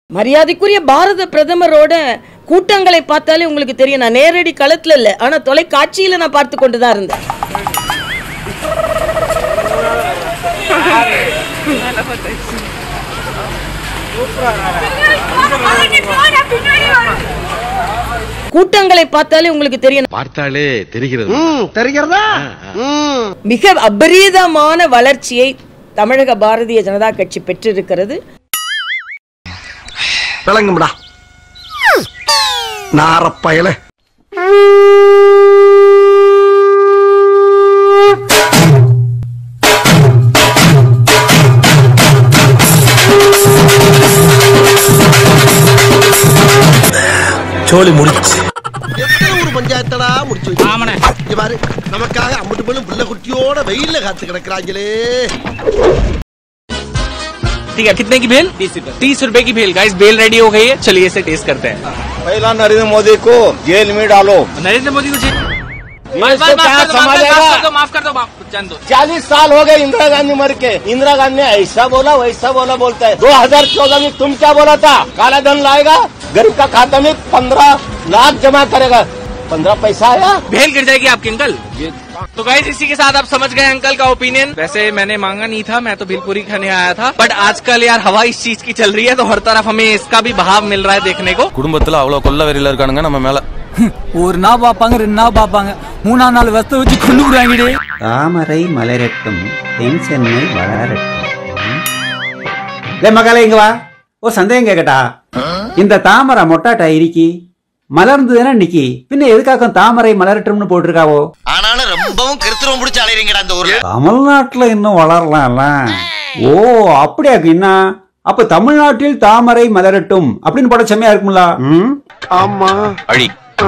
மரியாதைக்குரிய பாரத பிரதமரோட கூட்டங்களை பார்த்தாலே உங்களுக்கு தெரியும் நான் நேரடி களத்துல இல்ல ஆனா தொலைக்காட்சியில நான் பார்த்து கொண்டு தான் இருந்தேன் கூட்டங்களை பார்த்தாலே உங்களுக்கு தெரியும் பார்த்தாலே தெரிகிறது தெரிகிறதா மிக அபரீதமான வளர்ச்சியை தமிழக பாரதிய ஜனதா கட்சி பெற்றிருக்கிறது விளங்கும்டா நாரப்பயல சோழி முடிச்சு ஒரு பஞ்சாயத்தடா முடிச்சு வச்சு. இங்க பாரு நமக்காக அம்பட்டு போலும் புள்ள குட்டியோட வெயில்ல காத்து கிடக்குறாங்களே ठीक है कितने की भेल तीस रुपए की भेल गाइस भेल रेडी हो गई है चलिए इसे टेस्ट करते हैं पहला नरेंद्र मोदी को जेल में डालो नरेंद्र मोदी को चाहिए देश को क्या संभालेगा माफ कर दो माफ जान दो चालीस साल हो गए इंदिरा गांधी मर के इंदिरा गांधी ने ऐसा बोला वैसा बोला बोलता है 2014 में तुम क्या बोला था काला धन लाएगा गरीब का खाता में पंद्रह लाख जमा करेगा पंद्रह पैसा आया भेल गिर जाएगी आपकी अंकल तो गाइस इसी के साथ आप समझ गए अंकल का ओपिनियन वैसे मैंने मांगा नहीं था मैं तो भेलपुरी खाने आया था बट आजकल यार हवा इस चीज की चल रही है तो हर तरफ हमें इसका भी बहाव मिल रहा है देखने को குடும்பத்துல அவ்வளவு கொல்ல வெறியில இருக்கானுங்க நம்ம மேல ஒரு நாள் பார்ப்பாங்க ரெண்டு நாள் பார்ப்பாங்க மூணாம் நாள் வெஸ்த வச்சு கொண்டு விடுவாங்கடே தாமரை மலரட்டும் தென் சென்னை வளரட்டும் லே மகளே இங்க வா ஒரு சந்தேகம் கேக்கட்டா இந்த தாமரை மொட்டாட்டா இருக்கி மலர்ந்ததுன்னா நிக்கி பின்ன எதுக்காக தாமரை மலரட்டும்னு போட்டிருக்காவோ ஆனாலும் ரொம்பவும் கிருத்திரம் பிடிச்ச அலைறீங்கடா அந்த ஊர்ல தமிழ்நாட்டுல இன்னும் வளரலாம்ல ஓ அப்படியாக்கு என்ன அப்ப தமிழ்நாட்டில் தாமரை மலரட்டும் அப்படின்னு போட செம்மையா இருக்கும்ல ம்? ஆமா அழி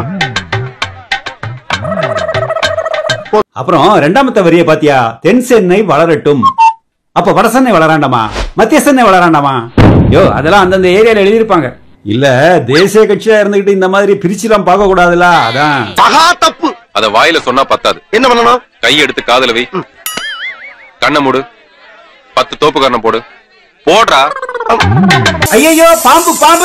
அப்புறம் ரெண்டாமத்த வரிய பாத்தியா தென் சென்னை வளரட்டும் அப்ப வட சென்னை வளராண்டாமா மத்திய சென்னை வளராண்டாமா யோ அதெல்லாம் அந்தந்த ஏரியால எழுதியிருப்பாங்க இல்ல தேசிய கட்சியா இருந்துகிட்டு இந்த மாதிரி பிரிச்சுலாம் பார்க்க கூடாதுல அதான் மகா தப்பு அத வாயில சொன்னா பத்தாது என்ன பண்ணணும் கை எடுத்து காதுல வை கண்ணை மூடு பத்து தோப்பு கண்ணை போடு போடுறா ஐயோ பாம்பு பாம்பு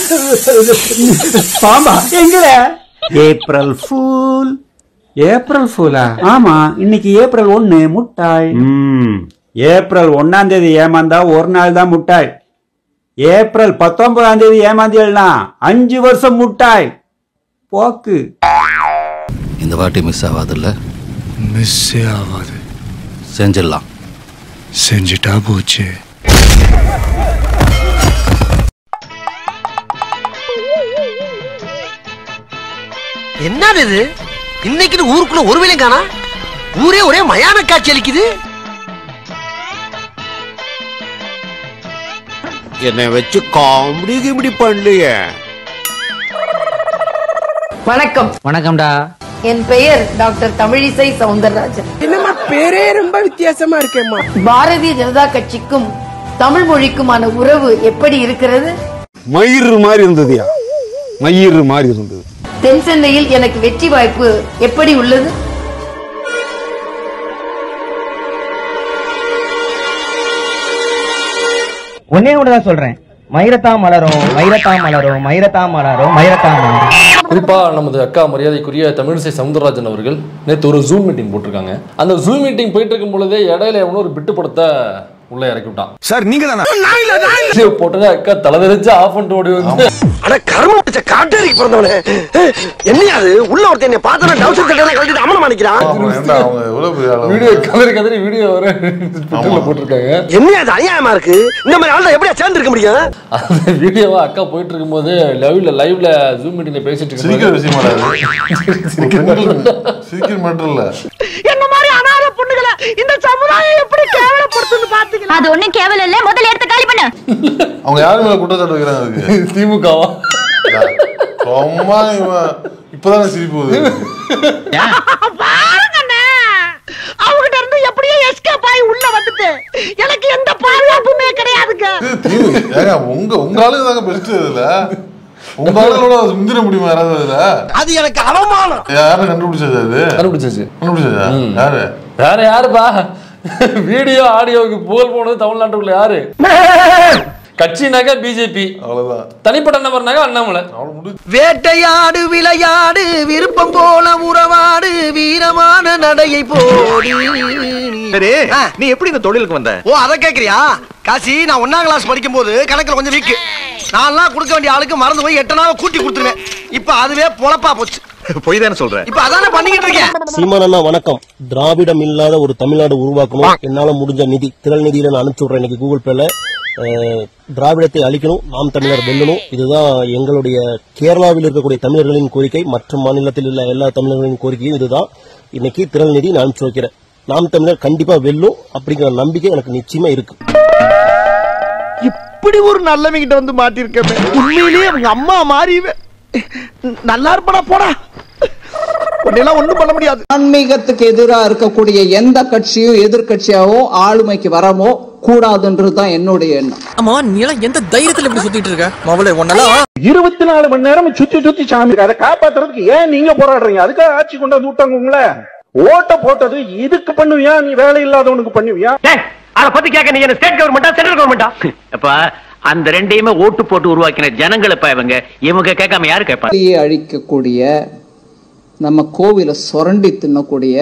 பாம்பா எங்கல ஏப்ரல் ஃபூல் ஏப்ரல் ஃபூலா ஆமா இன்னைக்கு ஏப்ரல் ஒண்ணு முட்டாள் ம், ஏப்ரல் ஒன்னாம் தேதி ஏமாந்தா ஒரு நாள் தான் முட்டாள் ஏப்ரல் பத்தொன்பதாம் தேதி ஏமாந்தியல்னா அஞ்சு வருஷம் முட்டாள் போக்கு இந்த வாட்டி மிஸ் ஆகாதுல்ல மிஸ்ஸே ஆகாது செஞ்சிடலாம் செஞ்சுட்டா போச்சு என்னது இது இன்னைக்கு ஊருக்குள்ள ஒரு வேலையும் காணா ஊரே ஒரே மயான காட்சி அளிக்குது என்னை வச்சு காமெடி கிமெடி பண்ணலையே வணக்கம் வணக்கம்டா என் பெயர் டாக்டர் தமிழிசை சவுந்தரராஜன் என்னம்மா பேரே ரொம்ப வித்தியாசமா இருக்கேம்மா பாரதிய ஜனதா கட்சிக்கும் தமிழ் மொழிக்குமான உறவு எப்படி இருக்கிறது மயிறு மாதிரி இருந்ததுயா மயிறு மாதிரி இருந்தது தென் சென்னையில் எனக்கு வெற்றி வாய்ப்பு எப்படி உள்ளது ஒன்னே ஒண்ணுதான் சொல்றேன் மயிரத்தா மலரும் மயிரத்தா மலரும் மயிரத்தா மலரும் மயிரத்தா மலரும் குறிப்பா நமது அக்கா மரியாதைக்குரிய தமிழிசை சவுந்தரராஜன் அவர்கள் நேற்று ஒரு ஜூம் மீட்டிங் போட்டிருக்காங்க அந்த ஜூம் மீட்டிங் போயிட்டு இருக்கும் பொழுதே இடையில எவனோ ஒரு பிட்டு படத்தை உள்ள இறக்கி விட்டான் சார் நீங்க தானே போட்டதே அக்கா தலை தெரிச்சு ஆஃப் பண்ணிட்டு ஓடி வந்து அட கர்ம பிடிச்ச காட்டேரிக்கு பிறந்தவனே என்னையா அது உள்ள ஒருத்தன் என்னை பார்த்தா டவுசர் சட்டை கழட்டிட்டு அமலம் அடிக்கிறான் வீடியோ கதறி கதறி வீடியோ வர ட்விட்டர்ல போட்டிருக்காங்க என்னையா அது அநியாயமா இருக்கு இந்த மாதிரி ஆள்தான் எப்படியா சேர்ந்து இருக்க முடியும் அந்த வீடியோவை அக்கா போயிட்டு இருக்கும்போது லைவ்ல லைவ்ல ஜூம் மீட்டிங்ல பேசிட்டு இருக்கும்போது சிரிக்கிற மட்டும் இல்ல என்ன மாதிரி அனாதை பொண்ணுகளை இந்த சமுதாயம் எப்படி கேவலப்படுத்துன்னு பாத்தீங்களா அது ஒண்ணும் கேவலம் இல்ல முதல்ல எடுத்து காலி பண்ணு அவங்க யாரு மேல குற்றச்சாட்டு வைக்கிறாங்க அதுக்கு திமுகவா சும்மா இவன் இப்பதானே சிரிப்பு வருது பாருங்கண்ணே அவகிட்ட இருந்து எப்படியோ எஸ்கேப் ஆகி உள்ள வந்துட்டு எனக்கு எந்த பாதுகாப்புமே கிடையாதுங்க இது தீவு ஏங்க உங்க உங்க ஆளுங்க தாங்க பெஸ்ட் இதுல உங்க ஆளுங்களோட முந்திர முடியுமா யாராவது இதுல அது எனக்கு அவமானம் யாரும் கண்டுபிடிச்சது அது கண்டுபிடிச்சாச்சு கண்டுபிடிச்சதா யாரு வேற யாருப்பா வீடியோ ஆடியோவுக்கு புகழ் போனது தமிழ்நாட்டுக்குள்ள யாரு கட்சினாக்க பிஜேபி அவ்வளவுதான் தனிப்பட்ட நபர்னாக்க அண்ணாமலை வேட்டையாடு விளையாடு விருப்பம் போல உறவாடு வீரமான நடையை போடு சரி நீ எப்படி இந்த தொழிலுக்கு வந்த ஓ அத கேக்குறியா காசி நான் ஒன்னாம் கிளாஸ் படிக்கும் போது கணக்குல கொஞ்சம் வீக்கு நான்லாம் கொடுக்க வேண்டிய ஆளுக்கு மறந்து போய் எட்டு நாள் கூட்டி கொடுத்துருவேன் இப்ப அதுவே பொழப்பா போச்சு பொய் தானே சொல்ற இப்ப அதானே பண்ணிக்கிட்டு இருக்கேன் சீமானண்ணா வணக்கம் திராவிடம் இல்லாத ஒரு தமிழ்நாடு உருவாக்கணும் என்னால முடிஞ்ச நிதி திரள் நிதியில நான் அனுப்பிச்சு விடுறேன் இன்னைக்கு கூகுள் பேல அஹ், திராவிடத்தை அழிக்கணும் நாம் தமிழர் வெல்லணும் இதுதான் எங்களுடைய கேரளாவில் இருக்கக்கூடிய தமிழர்களின் கோரிக்கை மற்ற மாநிலத்தில் உள்ள எல்லா தமிழர்களின் கோரிக்கையும் இதுதான் இன்னைக்கு திரள் நிதி நான் அனுப்பிச்சு வைக்கிறேன் நாம் தமிழர் கண்டிப்பா வெல்லும் அப்படிங்கிற நம்பிக்கை எனக்கு நிச்சயமா இருக்கு இப்படி ஒரு நல்லவங்கிட்ட வந்து மாட்டிருக்கமே உண்மையிலேயே அவங்க அம்மா மாறி நல்லா இருப்படா போடா உன்னெல்லாம் ஒண்ணும் பண்ண முடியாது ஆன்மீகத்துக்கு எதிராக இருக்கக்கூடிய எந்த கட்சியும் எதிர்கட்சியாவோ ஆளுமைக்கு வரமோ கூடாதுன்றது தான் என்னுடைய எண்ணம் ஆமா நீ எல்லாம் எந்த தைரியத்துல இப்படி சுத்திட்டு இருக்க மவளே உன்னெல்லாம் இருபத்தி நாலு மணி நேரம் சுத்தி சுத்தி சாமி அதை காப்பாத்துறதுக்கு ஏன் நீங்க போராடுறீங்க அதுக்காக ஆட்சி கொண்டு வந்து விட்டாங்க உங்களை ஓட்ட போட்டது இதுக்கு பண்ணுவியா நீ வேலை இல்லாதவனுக்கு பண்ணுவியா அத பத்தி கேட்க நீ என்ன ஸ்டேட் கவர்மெண்டா சென்ட்ரல் கவர்மெண்டா அப்ப அந்த ரெண்டையுமே ஓட்டு போட்டு உருவாக்கின ஜனங்கள் இப்ப இவங்க இவங்க கேட்காம யாரு கேட்பா வெளியே அழிக்கக்கூடிய நம்ம கோவிலை சுரண்டி தின்னக்கூடிய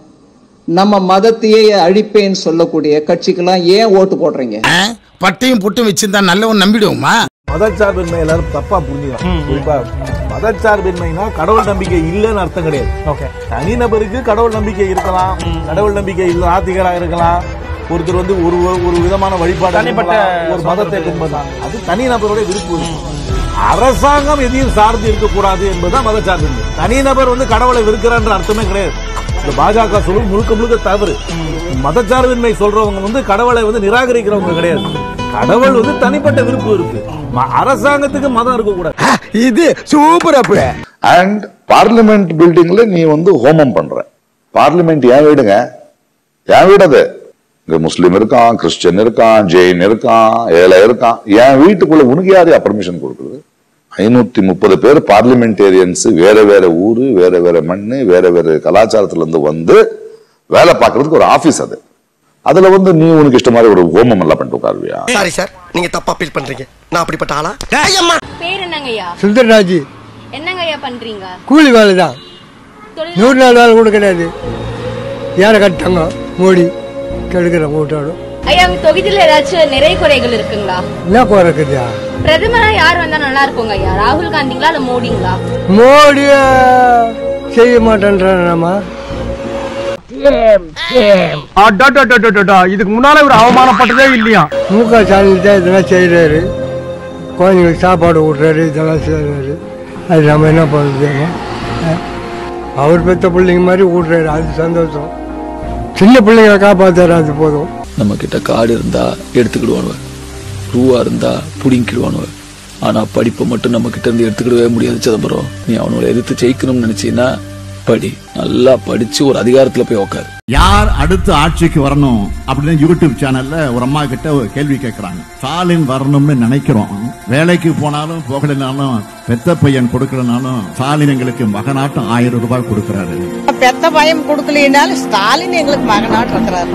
நம்ம மதத்தையே அழிப்பேன்னு சொல்லக்கூடிய கட்சிக்கெல்லாம் ஏன் ஓட்டு போடுறீங்க பட்டையும் புட்டும் வச்சிருந்தா நல்லவன் நம்பிடுவோமா மதச்சார்பின்மை எல்லாரும் தப்பா புரிஞ்சுக்கலாம் குறிப்பா மதச்சார்பின்மைனா கடவுள் நம்பிக்கை இல்லைன்னு அர்த்தம் கிடையாது ஓகே தனிநபருக்கு கடவுள் நம்பிக்கை இருக்கலாம் கடவுள் நம்பிக்கை இல்ல ஆத்திகராக இருக்கலாம் ஒருத்தர் வந்து ஒரு ஒரு விதமான வழிபாடு தனிப்பட்ட இருக்கலாம், ஒரு மதத்தை பின்பற்றலாம் அது தனிநபருடைய விருப்பம் அரசாங்கம் எதையும் சார்ந்து இருக்கக்கூடாது என்பதுதான் மதச்சார்பின்மை தனிநபர் வந்து கடவுளை வெறுக்கிறான்ற அர்த்தமே கிடையாது இந்த பாஜக சொல்லும் முழுக்க முழுக்க தவறு மதச்சார்பின்மை சொல்றவங்க வந்து கடவுளை வந்து நிராகரிக்கிறவங்க கிடையாது கடவுள் வந்து தனிப்பட்ட விருப்பம் இருக்கு ம- அரசாங்கத்துக்கு மதம் இருக்க கூடாது இது சூப்பர் அப்ப அண்ட் பார்லிமெண்ட் பில்டிங்ல நீ வந்து ஹோமம் பண்ற பார்லிமெண்ட் ஏன் வீடுங்க ஏன் வீடு அது இங்க முஸ்லீம் இருக்கான் கிறிஸ்டியன் இருக்கான் ஜெயின் இருக்கான் ஏழை இருக்கான் என் வீட்டுக்குள்ள உனக்கு யாரையா பர்மிஷன் கொடுக்குறது ஐநூத்தி முப்பது பேர் பார்லிமெண்டேரியன்ஸ் வேற வேற ஊரு வேற வேற மண்ணு வேற வேற கலாச்சாரத்துல இருந்து வந்து வேலை பார்க்கறதுக்கு ஒரு ஆபீஸ் அது அதுல வந்து நீ உனக்கு இஷ்ட மாதிரி ஒரு ஹோமம் எல்லாம் பண்ணிட்டு உட்காருவியா சாரி சார் நீங்க தப்பா ஃபீல் பண்றீங்க நான் அப்படிப்பட்ட ஆளா பேர் என்னங்கய்யா சுந்தரராஜ் என்னங்கய்யா பண்றீங்க கூலி வேலை தான் நூறு நாள் வேலை கூட கிடையாது யாரை கட்டாங்க மோடி கெடுக்கிற ஓட்டாடும் ஐயா உங்க தொகுதியில ஏதாச்சும் நிறை குறைகள் இருக்குங்களா என்ன குறை இருக்குதா பிரதமரா யார் வந்தா நல்லா இருக்குங்க ஐயா ராகுல் காந்திங்களா இல்ல மோடிங்களா மோடிய செய்ய மாட்டேன்றாமா இதுக்கு முன்னால இவர் அவமானப்பட்டதே இல்லையா மு க ஸ்டாலின் தான் இதெல்லாம் செய்கிறாரு குழந்தைங்களுக்கு சாப்பாடு விட்றாரு இதெல்லாம் செய்கிறாரு அது நம்ம என்ன பண்ணுறது அவர் பெத்த பிள்ளைங்க மாதிரி விட்றாரு அது சந்தோஷம் சின்ன பிள்ளைங்களை காப்பாத்துறாரு அது போதும் நம்ம கிட்ட காடு இருந்தா எடுத்துக்கிடுவானுவ ரூவா இருந்தா புடிங்கிடுவானுவ ஆனா படிப்பை மட்டும் நம்ம கிட்ட இருந்து எடுத்துக்கிடவே முடியாது சிதம்பரம் நீ அவனோட எதிர்த்து ஜெயிக்கணும்னு நினைச்சீன்னா படி நல்லா படிச்சு ஒரு அதிகாரத்துல போய் உக்காரு யார் அடுத்து ஆட்சிக்கு வரணும் அப்படின்னு யூடியூப் சேனல்ல ஒரு அம்மா கிட்ட ஒரு கேள்வி கேட்கறாங்க ஸ்டாலின் வரணும்னு நினைக்கிறோம் வேலைக்கு போனாலும் போகலைனாலும் பெத்த பையன் கொடுக்கலனாலும் ஸ்டாலின் எங்களுக்கு மகனாட்டம் ஆயிரம் ரூபாய் கொடுக்கறாரு பெத்த பயம் கொடுக்கலனாலும் ஸ்டாலின் எங்களுக்கு மகனாட்டு இருக்கிறாரு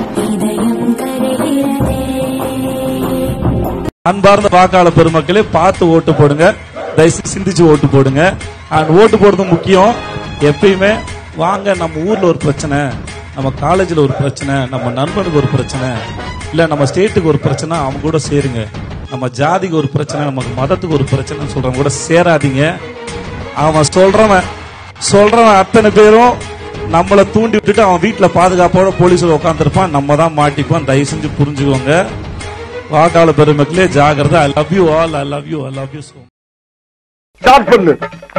அன்பார்ந்த வாக்காளர் பெருமக்களே பார்த்து ஓட்டு போடுங்க தயவுசெய்து சிந்திச்சு ஓட்டு போடுங்க அண்ட் ஓட்டு போடுறது முக்கியம் எப்பயுமே வாங்க நம்ம ஊர்ல ஒரு பிரச்சனை நம்ம காலேஜ்ல ஒரு பிரச்சனை நம்ம நண்பனுக்கு ஒரு பிரச்சனை இல்ல நம்ம ஸ்டேட்டுக்கு ஒரு பிரச்சனை அவங்க கூட சேருங்க நம்ம ஜாதிக்கு ஒரு பிரச்சனை நமக்கு மதத்துக்கு ஒரு பிரச்சனைன்னு சொல்றவங்க கூட சேராதீங்க அவன் சொல்றவன் சொல்றவன் அத்தனை பேரும் நம்மளை தூண்டி விட்டுட்டு அவன் வீட்டுல பாதுகாப்போட போலீஸ்ல உட்காந்துருப்பான் நம்ம தான் மாட்டிப்போம் தயவு செஞ்சு புரிஞ்சுக்கோங்க வாக்காளர் பெருமக்களே ஜாகிரதை I love you all I love you I love you so start பண்ணு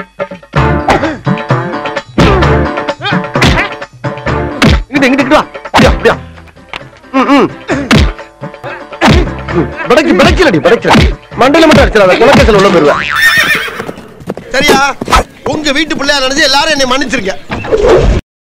இங்கிட்டு இங்கிட்டு வா அப்படியா அப்படியா ம், ம். பிடைக்கு பிடைக்கலடி பிடைக்கல மண்டையில மட்டும் அடிச்சிடாத குலக்கேசல் உள்ள போயிருவேன் சரியா உங்க வீட்டு பிள்ளையா நினைச்சு எல்லாரும் என்னை மன்னிச்சிருங்க